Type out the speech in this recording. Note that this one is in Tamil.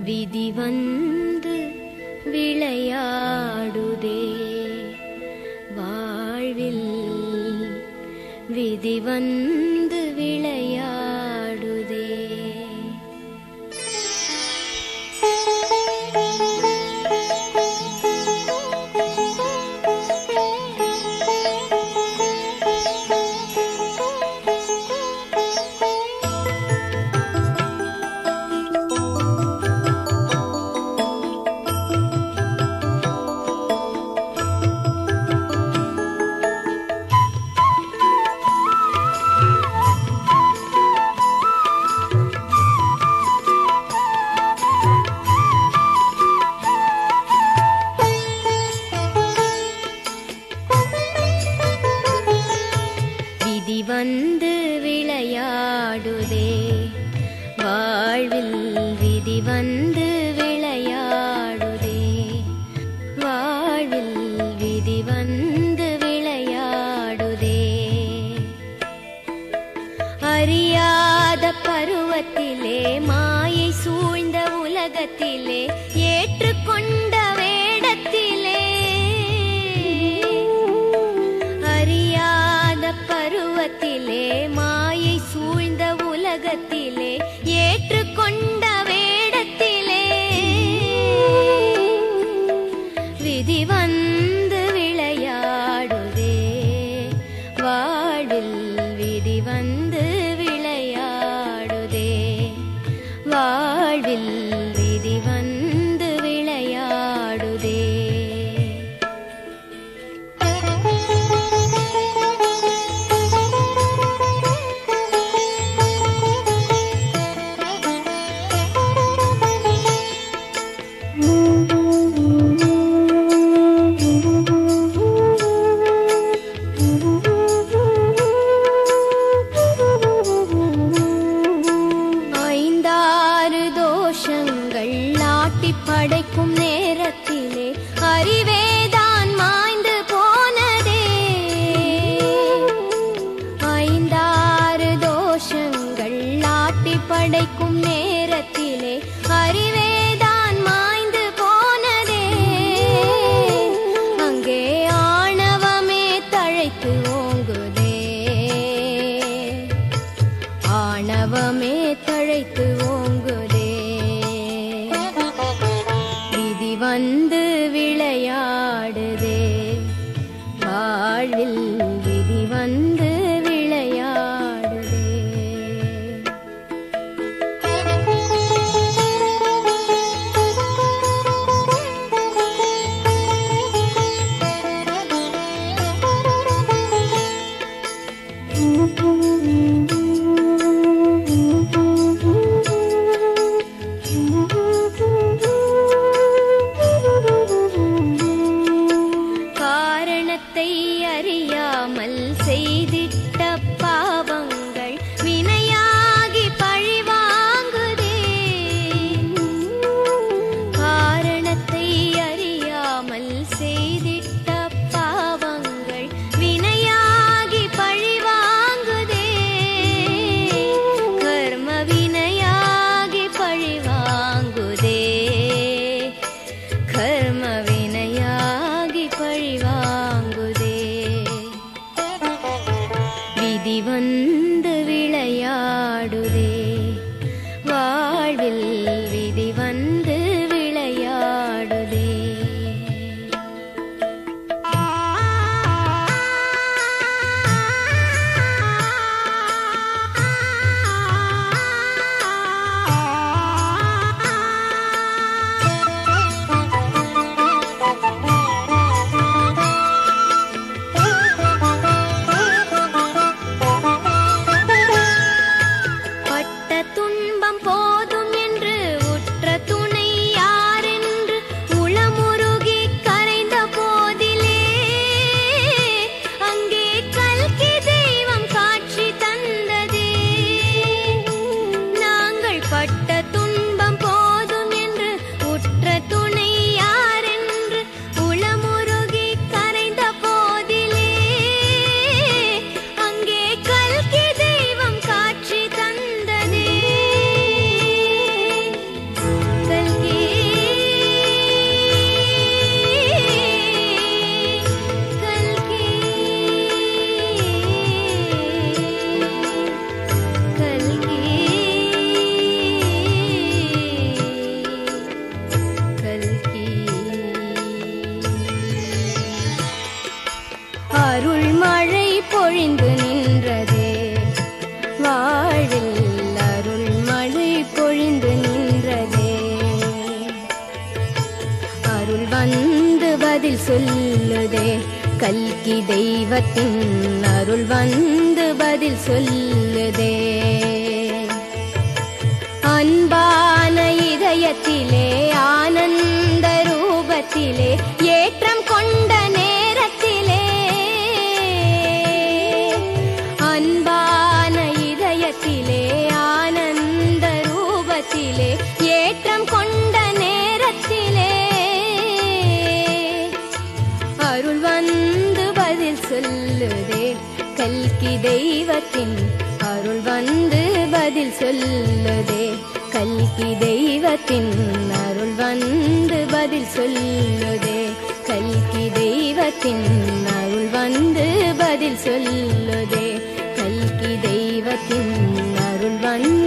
விதி வந்து விளையாடுதே வாழ்வில் விதி வந்து விளையாடுதே விதி வந்து விளையாடுதே வாழ்வில் விதி வந்து விளையாடுதே வாழ்வில் விதி வந்து விளையாடுதே அறியாத பருவத்திலே மாயை சூழ்ந்த உலகத்திலே ஏற்றுக்கொண்ட வேடத்திலே அறியாத பருவத்திலே மாயை சூழ்ந்த உலகத்திலே ஏற்றுக்கொண்ட வேடத்திலே விதி வந்து விளையாடுதே வாழ்வில் விதி வந்து விளையாடுதே வாழ்வில் விதி வந்து விளையாடுதே ஐந்தாறு தோஷங்கள் ஆட்டி படைக்கும் நேரத்திலே அறிவேதான் மாய்ந்து போனதே ஐந்தாறு தோஷங்கள் ஆட்டி படைக்கும் நேரத்திலே அறிவேதான் மாய்ந்து போனதே அங்கே ஆணவமே தழைத்து ஓங்குதே ஆணவமே தழைத்து ஓங்குதே விதி வந்து விளையாடுதே வாழ்வில் விதி வந்து விளையாடுதே காரணத்தை அறியாமல் செய்திட்ட பாவங்கள் வினையாகி பழிவாங்குதே காரணத்தை அறியாமல் செய்திட்ட பாவங்கள் வினையாகி பழிவாங்குதே கர்ம வினையாகி பழிவாங்குதே கர்ம வினையாகி பழிவாங்குதே விதி வந்து விளையாடுதே வாழ்வில் விதி வந்து விளையாடுதே பட்ட சொல்லுதே கல்கி தெய்வத்தின் அருள் வந்து பதில் சொல்லுதே அன்பான இதயத்திலே ஆனந்த ரூபத்திலே ஏற்றம் கொண்ட நேரத்திலே அன்பான இதயத்திலே ஆனந்த ரூபத்திலே ஏற்றம் கொண்ட நேரத்திலே அருள் வந்து பதில் சொல்லுதே கல்கி தெய்வத்தின் அருள் வந்து பதில் சொல்லுதே கல்கி தெய்வத்தின் அருள் வந்து பதில் சொல்லுதே கல்கி தெய்வத்தின் அருள் வந்து பதில் சொல்லுதே கல்கி தெய்வத்தின் அருள் வந்து